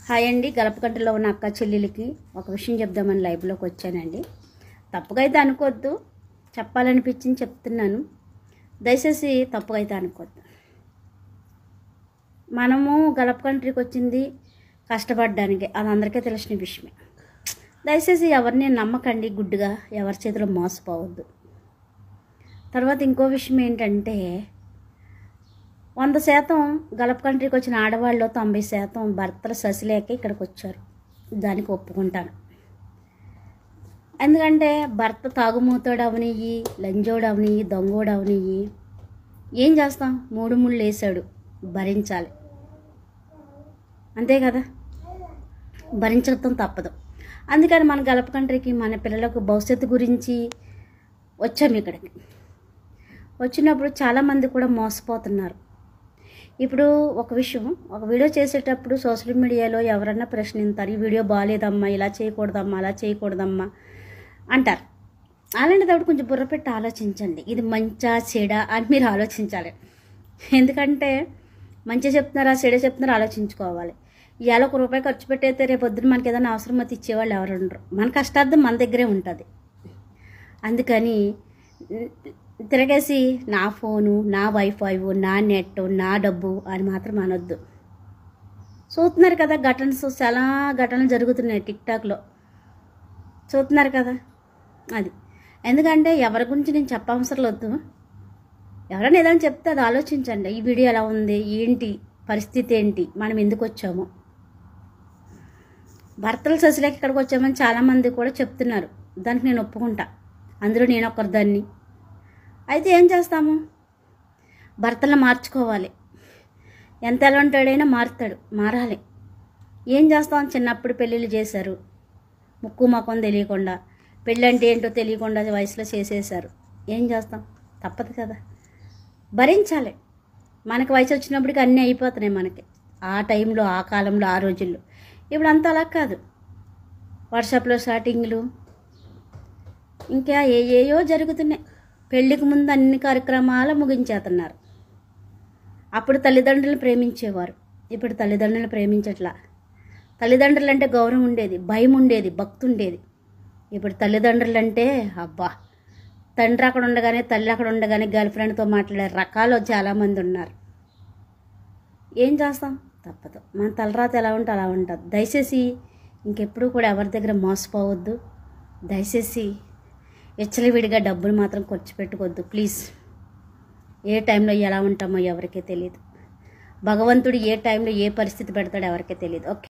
hi అండి గలపకంటలో ఉన్న అక్క చెల్లెలకి ఒక విషయం చెప్దామని లైవ్లోకి వచ్చానండి తప్పుగా అయితే అనుకోవద్దు చెప్పాలనిపించింది చెప్తున్నాను దయచేసి తప్పుగా అయితే అనుకోవద్దు మనము గలప కంట్రీకి వచ్చింది కష్టపడడానికి అది అందరికీ తెలిసిన విషయమే దయచేసి ఎవరిని నమ్మకండి గుడ్డుగా ఎవరి చేతిలో మోసపోవద్దు తర్వాత ఇంకో విషయం ఏంటంటే వంద శాతం గలప కంట్రీకి వచ్చిన ఆడవాళ్ళు తొంభై శాతం భర్తలు ససిలేక ఇక్కడికి వచ్చారు దానికి ఒప్పుకుంటాను ఎందుకంటే భర్త తాగుమూతోడు అవనియ్యి లంజోడు అవనియ్యి దొంగోడు అవనియ్యి ఏం చేస్తాం మూడు ముళ్ళు వేసాడు భరించాలి అంతే కదా భరించడం తప్పదు అందుకని మన గలప కంట్రీకి మన పిల్లలకు భవిష్యత్తు గురించి వచ్చాము ఇక్కడికి వచ్చినప్పుడు చాలామంది కూడా మోసపోతున్నారు ఇప్పుడు ఒక విషయం ఒక వీడియో చేసేటప్పుడు సోషల్ మీడియాలో ఎవరన్నా ప్రశ్నిస్తారు ఈ వీడియో బాగాలేదమ్మా ఇలా చేయకూడదమ్మా అలా చేయకూడదమ్మా అంటారు అలాంటిదప్పుడు కొంచెం బుర్ర పెట్టి ఆలోచించండి ఇది మంచా చెడా అని మీరు ఆలోచించాలి ఎందుకంటే మంచి చెప్తున్నారా చెడ చెప్తున్నారా ఆలోచించుకోవాలి ఇవాళ ఒక రూపాయి ఖర్చు పెట్టయితే రేపు పొద్దున మనకి ఏదైనా అవసరం అయితే ఇచ్చేవాళ్ళు ఎవరు ఉండరు మన కష్టార్థం మన దగ్గరే ఉంటుంది అందుకని తిరగేసి నా ఫోను నా వైఫై నా నెట్ నా డబ్బు అని మాత్రం అనొద్దు చూస్తున్నారు కదా ఘటనస్ చాలా ఘటనలు జరుగుతున్నాయి టిక్టాక్లో చూస్తున్నారు కదా అది ఎందుకంటే ఎవరి గురించి నేను చెప్పవసరం వద్దు ఎవరైనా ఏదైనా చెప్తే అది ఆలోచించండి ఈ వీడియో ఎలా ఉంది ఏంటి పరిస్థితి ఏంటి మనం ఎందుకు వచ్చాము భర్తలు ససిలేక ఇక్కడికి వచ్చామని చాలామంది కూడా చెప్తున్నారు దానికి నేను ఒప్పుకుంటా అందులో నేను ఒకరి దాన్ని అయితే ఏం చేస్తాము భర్తలను మార్చుకోవాలి ఎంత ఎలాంటాడైనా మారుతాడు మారాలి ఏం చేస్తాం చిన్నప్పుడు పెళ్ళిళ్ళు చేశారు ముక్కు మొఖం తెలియకుండా పెళ్ళి అంటే ఏంటో తెలియకుండా వయసులో చేసేసారు ఏం చేస్తాం తప్పదు కదా భరించాలి మనకి వయసు వచ్చినప్పటికి అన్నీ అయిపోతున్నాయి మనకి ఆ టైంలో ఆ కాలంలో ఆ రోజుల్లో ఇప్పుడు అంతా అలా కాదు వాట్సాప్లో స్టార్టింగ్లు ఇంకా ఏ ఏయో జరుగుతున్నాయి పెళ్ళికి ముందు అన్ని కార్యక్రమాలు ముగించేస్తున్నారు అప్పుడు తల్లిదండ్రులు ప్రేమించేవారు ఇప్పుడు తల్లిదండ్రులు ప్రేమించట్లా తల్లిదండ్రులు అంటే గౌరవం ఉండేది భయం ఉండేది భక్తి ఉండేది ఇప్పుడు తల్లిదండ్రులు అంటే అబ్బా తండ్రి అక్కడ ఉండగానే తల్లి అక్కడ ఉండగానే గర్ల్ ఫ్రెండ్తో మాట్లాడే రకాలు చాలామంది ఉన్నారు ఏం చేస్తాం తప్పదు మన తలరాత ఎలా ఉంటే అలా ఉంటుంది దయచేసి ఇంకెప్పుడు కూడా ఎవరి దగ్గర మోసపోవద్దు దయచేసి విచ్చలవిడిగా డబ్బులు మాత్రం ఖర్చు పెట్టుకోవద్దు ప్లీజ్ ఏ టైంలో ఎలా ఉంటామో ఎవరికీ తెలియదు భగవంతుడు ఏ టైంలో ఏ పరిస్థితి పెడతాడో ఎవరికీ తెలియదు ఓకే